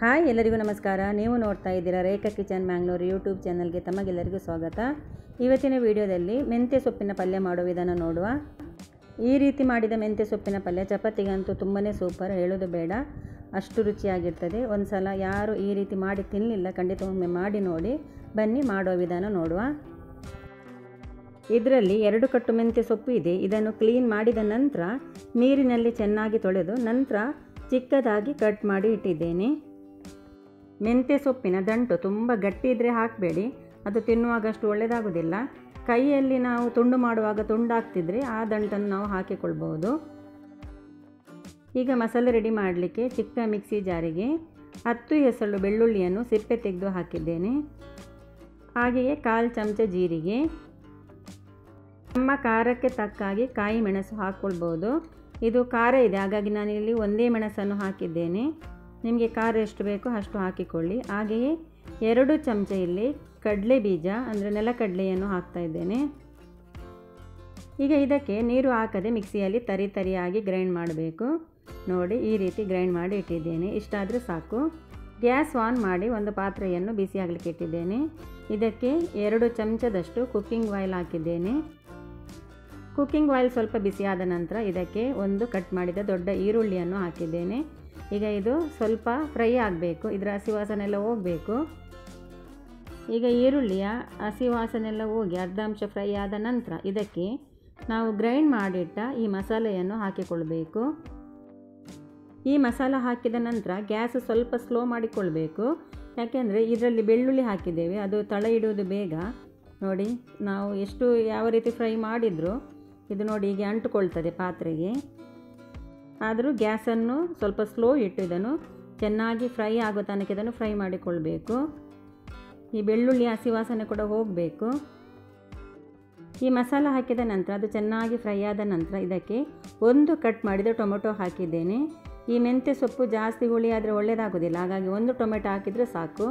hi ಎಲ್ಲರಿಗೂ ನಮಸ್ಕಾರ ನೀವು ನೋಡ್ತಾ ಇದ್ದೀರಾ ರೇಖಾ ಕಿಚನ್ ಮ್ಯಾಂಗ್ಳೂರು ಯೂಟ್ಯೂಬ್ ಚಾನಲ್ಗೆ ತಮಗೆಲ್ಲರಿಗೂ ಸ್ವಾಗತ ಇವತ್ತಿನ ವಿಡಿಯೋದಲ್ಲಿ ಮೆಂತ್ಯ ಸೊಪ್ಪಿನ ಪಲ್ಯ ಮಾಡೋ ವಿಧಾನ ನೋಡುವ ಈ ರೀತಿ ಮಾಡಿದ ಮೆಂತ್ಯ ಸೊಪ್ಪಿನ ಪಲ್ಯ ಚಪಾತಿಗಂತೂ ತುಂಬಾ ಸೂಪರ್ ಹೇಳೋದು ಬೇಡ ಅಷ್ಟು ರುಚಿಯಾಗಿರ್ತದೆ ಒಂದು ಸಲ ಯಾರು ಈ ರೀತಿ ಮಾಡಿ ತಿನ್ನಲಿಲ್ಲ ಖಂಡಿತ ಒಮ್ಮೆ ಮಾಡಿ ನೋಡಿ ಬನ್ನಿ ಮಾಡೋ ವಿಧಾನ ನೋಡುವ ಇದರಲ್ಲಿ ಎರಡು ಕಟ್ಟು ಮೆಂತ್ಯ ಸೊಪ್ಪು ಇದೆ ಇದನ್ನು ಕ್ಲೀನ್ ಮಾಡಿದ ನಂತರ ನೀರಿನಲ್ಲಿ ಚೆನ್ನಾಗಿ ತೊಳೆದು ನಂತರ ಚಿಕ್ಕದಾಗಿ ಕಟ್ ಮಾಡಿ ಇಟ್ಟಿದ್ದೇನೆ ಮೆಂತ್ಯ ಸೊಪ್ಪಿನ ದಂಟು ತುಂಬ ಗಟ್ಟಿ ಇದ್ದರೆ ಹಾಕಬೇಡಿ ಅದು ತಿನ್ನುವಾಗ ಅಷ್ಟು ಒಳ್ಳೆಯದಾಗೋದಿಲ್ಲ ಕೈಯಲ್ಲಿ ನಾವು ತುಂಡು ಮಾಡುವಾಗ ತುಂಡಾಗ್ತಿದ್ರೆ ಆ ದಂಟನ್ನು ನಾವು ಹಾಕಿಕೊಳ್ಬೋದು ಈಗ ಮಸಾಲೆ ರೆಡಿ ಮಾಡಲಿಕ್ಕೆ ಚಿಕ್ಕ ಮಿಕ್ಸಿ ಜಾರಿಗೆ ಹತ್ತು ಎಸಳು ಬೆಳ್ಳುಳ್ಳಿಯನ್ನು ಸಿಪ್ಪೆ ತೆಗೆದು ಹಾಕಿದ್ದೇನೆ ಹಾಗೆಯೇ ಕಾಲು ಚಮಚ ಜೀರಿಗೆ ನಮ್ಮ ಖಾರಕ್ಕೆ ತಕ್ಕಾಗಿ ಕಾಯಿ ಮೆಣಸು ಹಾಕ್ಕೊಳ್ಬೋದು ಇದು ಖಾರ ಇದೆ ಹಾಗಾಗಿ ನಾನಿಲ್ಲಿ ಒಂದೇ ಮೆಣಸನ್ನು ಹಾಕಿದ್ದೇನೆ ನಿಮಗೆ ಖಾರ ಎಷ್ಟು ಬೇಕೋ ಅಷ್ಟು ಹಾಕಿಕೊಳ್ಳಿ ಹಾಗೆಯೇ ಎರಡು ಚಮಚ ಇಲ್ಲಿ ಕಡಲೆ ಬೀಜ ಅಂದರೆ ನೆಲಕಡಲೆಯನ್ನು ಹಾಕ್ತಾ ಇದ್ದೇನೆ ಈಗ ಇದಕ್ಕೆ ನೀರು ಹಾಕದೆ ಮಿಕ್ಸಿಯಲ್ಲಿ ತರಿ ತರಿಯಾಗಿ ಗ್ರೈಂಡ್ ಮಾಡಬೇಕು ನೋಡಿ ಈ ರೀತಿ ಗ್ರೈಂಡ್ ಮಾಡಿ ಇಟ್ಟಿದ್ದೇನೆ ಇಷ್ಟಾದರೆ ಸಾಕು ಗ್ಯಾಸ್ ಆನ್ ಮಾಡಿ ಒಂದು ಪಾತ್ರೆಯನ್ನು ಬಿಸಿ ಆಗಲಿಕ್ಕೆ ಇಟ್ಟಿದ್ದೇನೆ ಇದಕ್ಕೆ ಎರಡು ಚಮಚದಷ್ಟು ಕುಕ್ಕಿಂಗ್ ಆಯಿಲ್ ಹಾಕಿದ್ದೇನೆ ಕುಕ್ಕಿಂಗ್ ಆಯಿಲ್ ಸ್ವಲ್ಪ ಬಿಸಿಯಾದ ನಂತರ ಇದಕ್ಕೆ ಒಂದು ಕಟ್ ಮಾಡಿದ ದೊಡ್ಡ ಈರುಳ್ಳಿಯನ್ನು ಹಾಕಿದ್ದೇನೆ ಈಗ ಇದು ಸ್ವಲ್ಪ ಫ್ರೈ ಆಗಬೇಕು ಇದರ ಹಸಿ ವಾಸನೆ ಎಲ್ಲ ಹೋಗಬೇಕು ಈಗ ಈರುಳ್ಳಿಯ ಹಸಿ ವಾಸನೆ ಎಲ್ಲ ಹೋಗಿ ಅರ್ಧಾಂಶ ಫ್ರೈ ಆದ ನಂತರ ಇದಕ್ಕೆ ನಾವು ಗ್ರೈಂಡ್ ಮಾಡಿಟ್ಟ ಈ ಮಸಾಲೆಯನ್ನು ಹಾಕಿಕೊಳ್ಬೇಕು ಈ ಮಸಾಲ ಹಾಕಿದ ನಂತರ ಗ್ಯಾಸ್ ಸ್ವಲ್ಪ ಸ್ಲೋ ಮಾಡಿಕೊಳ್ಬೇಕು ಯಾಕೆಂದರೆ ಇದರಲ್ಲಿ ಬೆಳ್ಳುಳ್ಳಿ ಹಾಕಿದ್ದೇವೆ ಅದು ತಳ ಇಡುವುದು ಬೇಗ ನೋಡಿ ನಾವು ಎಷ್ಟು ಯಾವ ರೀತಿ ಫ್ರೈ ಮಾಡಿದರೂ ಇದು ನೋಡಿ ಹೀಗೆ ಅಂಟುಕೊಳ್ತದೆ ಪಾತ್ರೆಗೆ ಆದರೂ ಗ್ಯಾಸನ್ನು ಸ್ವಲ್ಪ ಸ್ಲೋ ಇಟ್ಟು ಇದನ್ನು ಚೆನ್ನಾಗಿ ಫ್ರೈ ಆಗೋ ತನಕ ಇದನ್ನು ಫ್ರೈ ಮಾಡಿಕೊಳ್ಬೇಕು ಈ ಬೆಳ್ಳುಳ್ಳಿ ಹಸಿ ವಾಸನೆ ಕೂಡ ಹೋಗಬೇಕು ಈ ಮಸಾಲ ಹಾಕಿದ ನಂತರ ಅದು ಚೆನ್ನಾಗಿ ಫ್ರೈ ಆದ ನಂತರ ಇದಕ್ಕೆ ಒಂದು ಕಟ್ ಮಾಡಿದ ಟೊಮೆಟೊ ಹಾಕಿದ್ದೇನೆ ಈ ಮೆಂತ್ಯ ಸೊಪ್ಪು ಜಾಸ್ತಿ ಹುಳಿ ಆದರೆ ಒಳ್ಳೆಯದಾಗೋದಿಲ್ಲ ಹಾಗಾಗಿ ಒಂದು ಟೊಮೆಟೊ ಹಾಕಿದರೆ ಸಾಕು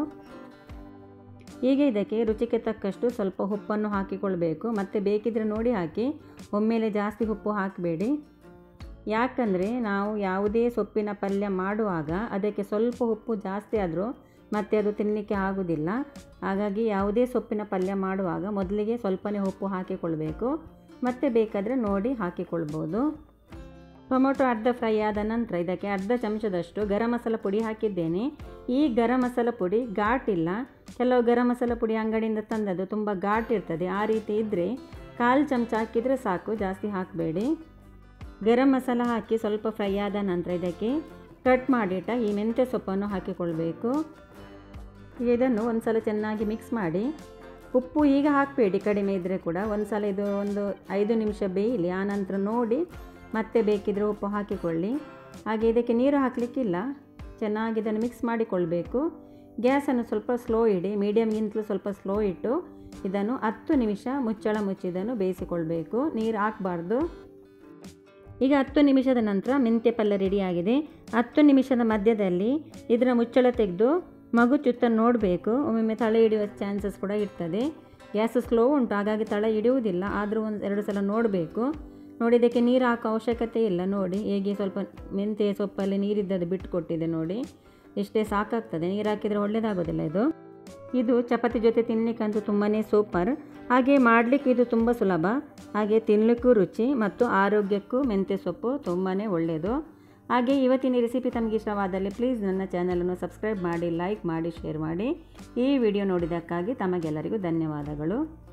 ಈಗ ಇದಕ್ಕೆ ರುಚಿಗೆ ತಕ್ಕಷ್ಟು ಸ್ವಲ್ಪ ಉಪ್ಪನ್ನು ಹಾಕಿಕೊಳ್ಬೇಕು ಮತ್ತು ಬೇಕಿದ್ರೆ ನೋಡಿ ಹಾಕಿ ಒಮ್ಮೆಲೆ ಜಾಸ್ತಿ ಉಪ್ಪು ಹಾಕಬೇಡಿ ಯಾಕಂದರೆ ನಾವು ಯಾವುದೇ ಸೊಪ್ಪಿನ ಪಲ್ಯ ಮಾಡುವಾಗ ಅದಕ್ಕೆ ಸ್ವಲ್ಪ ಉಪ್ಪು ಜಾಸ್ತಿ ಆದರೂ ಮತ್ತೆ ಅದು ತಿನ್ನಲಿಕ್ಕೆ ಆಗೋದಿಲ್ಲ ಹಾಗಾಗಿ ಯಾವುದೇ ಸೊಪ್ಪಿನ ಪಲ್ಯ ಮಾಡುವಾಗ ಮೊದಲಿಗೆ ಸ್ವಲ್ಪನೇ ಉಪ್ಪು ಹಾಕಿಕೊಳ್ಬೇಕು ಮತ್ತು ಬೇಕಾದರೆ ನೋಡಿ ಹಾಕಿಕೊಳ್ಬೋದು ಟೊಮೊಟೊ ಅರ್ಧ ಫ್ರೈ ಆದ ನಂತರ ಇದಕ್ಕೆ ಅರ್ಧ ಚಮಚದಷ್ಟು ಗರಂ ಮಸಾಲ ಪುಡಿ ಹಾಕಿದ್ದೇನೆ ಈ ಗರಂ ಮಸಾಲ ಪುಡಿ ಘಾಟಿಲ್ಲ ಕೆಲವು ಗರಂ ಮಸಾಲ ಪುಡಿ ಅಂಗಡಿಯಿಂದ ತಂದದ್ದು ತುಂಬ ಘಾಟ್ ಇರ್ತದೆ ಆ ರೀತಿ ಇದ್ದರೆ ಕಾಲು ಚಮಚ ಹಾಕಿದರೆ ಸಾಕು ಜಾಸ್ತಿ ಹಾಕಬೇಡಿ ಗರಂ ಮಸಾಲ ಹಾಕಿ ಸ್ವಲ್ಪ ಫ್ರೈ ಆದ ನಂತರ ಇದಕ್ಕೆ ಕಟ್ ಮಾಡಿಟ್ಟ ಈ ಮೆಂತ್ಯ ಸೊಪ್ಪನ್ನು ಹಾಕಿಕೊಳ್ಬೇಕು ಈಗ ಇದನ್ನು ಒಂದು ಸಲ ಚೆನ್ನಾಗಿ ಮಿಕ್ಸ್ ಮಾಡಿ ಉಪ್ಪು ಈಗ ಹಾಕಬೇಡಿ ಕಡಿಮೆ ಇದ್ದರೆ ಕೂಡ ಒಂದು ಸಲ ಇದು ಒಂದು ಐದು ನಿಮಿಷ ಬೇಯಲಿ ಆನಂತರ ನೋಡಿ ಮತ್ತೆ ಬೇಕಿದ್ರೆ ಉಪ್ಪು ಹಾಕಿಕೊಳ್ಳಿ ಹಾಗೆ ಇದಕ್ಕೆ ನೀರು ಹಾಕಲಿಕ್ಕಿಲ್ಲ ಚೆನ್ನಾಗಿ ಇದನ್ನು ಮಿಕ್ಸ್ ಮಾಡಿಕೊಳ್ಬೇಕು ಗ್ಯಾಸನ್ನು ಸ್ವಲ್ಪ ಸ್ಲೋ ಇಡಿ ಮೀಡಿಯಮ್ಗಿಂತಲೂ ಸ್ವಲ್ಪ ಸ್ಲೋ ಇಟ್ಟು ಇದನ್ನು ಹತ್ತು ನಿಮಿಷ ಮುಚ್ಚಳ ಮುಚ್ಚಿದನ್ನು ಬೇಯಿಸಿಕೊಳ್ಬೇಕು ನೀರು ಹಾಕಬಾರ್ದು ಈಗ ಹತ್ತು ನಿಮಿಷದ ನಂತರ ಮೆಂತ್ಯ ಪಲ್ಯ ರೆಡಿಯಾಗಿದೆ ಹತ್ತು ನಿಮಿಷದ ಮಧ್ಯದಲ್ಲಿ ಇದರ ಮುಚ್ಚಳ ತೆಗೆದು ಮಗು ಚುತ್ತ ನೋಡಬೇಕು ಒಮ್ಮೊಮ್ಮೆ ತಲೆ ಹಿಡಿಯುವ ಚಾನ್ಸಸ್ ಕೂಡ ಇರ್ತದೆ ಗ್ಯಾಸ್ ಸ್ಲೋ ಉಂಟು ಹಾಗಾಗಿ ತಳ ಹಿಡಿಯುವುದಿಲ್ಲ ಆದರೂ ಒಂದು ಎರಡು ಸಲ ನೋಡಬೇಕು ನೋಡಿ ಇದಕ್ಕೆ ನೀರು ಹಾಕೋ ಅವಶ್ಯಕತೆ ಇಲ್ಲ ನೋಡಿ ಹೇಗೆ ಸ್ವಲ್ಪ ಮೆಂತ್ಯ ಸೊಪ್ಪಲ್ಲಿ ನೀರಿದ್ದದ್ದು ಬಿಟ್ಟು ಕೊಟ್ಟಿದೆ ನೋಡಿ ಇಷ್ಟೇ ಸಾಕಾಗ್ತದೆ ನೀರು ಹಾಕಿದರೆ ಒಳ್ಳೆಯದಾಗೋದಿಲ್ಲ ಇದು ಇದು ಚಪಾತಿ ಜೊತೆ ತಿನ್ನಲಿಕ್ಕಂತೂ ತುಂಬಾ ಸೂಪರ್ ಹಾಗೆ ಮಾಡಲಿಕ್ಕೆ ಇದು ತುಂಬ ಸುಲಭ ಹಾಗೆ ತಿನ್ನಲಿಕ್ಕೂ ರುಚಿ ಮತ್ತು ಆರೋಗ್ಯಕ್ಕೂ ಮೆಂತ್ಯ ಸೊಪ್ಪು ತುಂಬಾ ಒಳ್ಳೆಯದು ಹಾಗೆ ಇವತ್ತಿನ ರೆಸಿಪಿ ತಮಗೆ ಇಷ್ಟವಾದಲ್ಲಿ ಪ್ಲೀಸ್ ನನ್ನ ಚಾನಲನ್ನು ಸಬ್ಸ್ಕ್ರೈಬ್ ಮಾಡಿ ಲೈಕ್ ಮಾಡಿ ಶೇರ್ ಮಾಡಿ ಈ ವಿಡಿಯೋ ನೋಡಿದ್ದಕ್ಕಾಗಿ ತಮಗೆಲ್ಲರಿಗೂ ಧನ್ಯವಾದಗಳು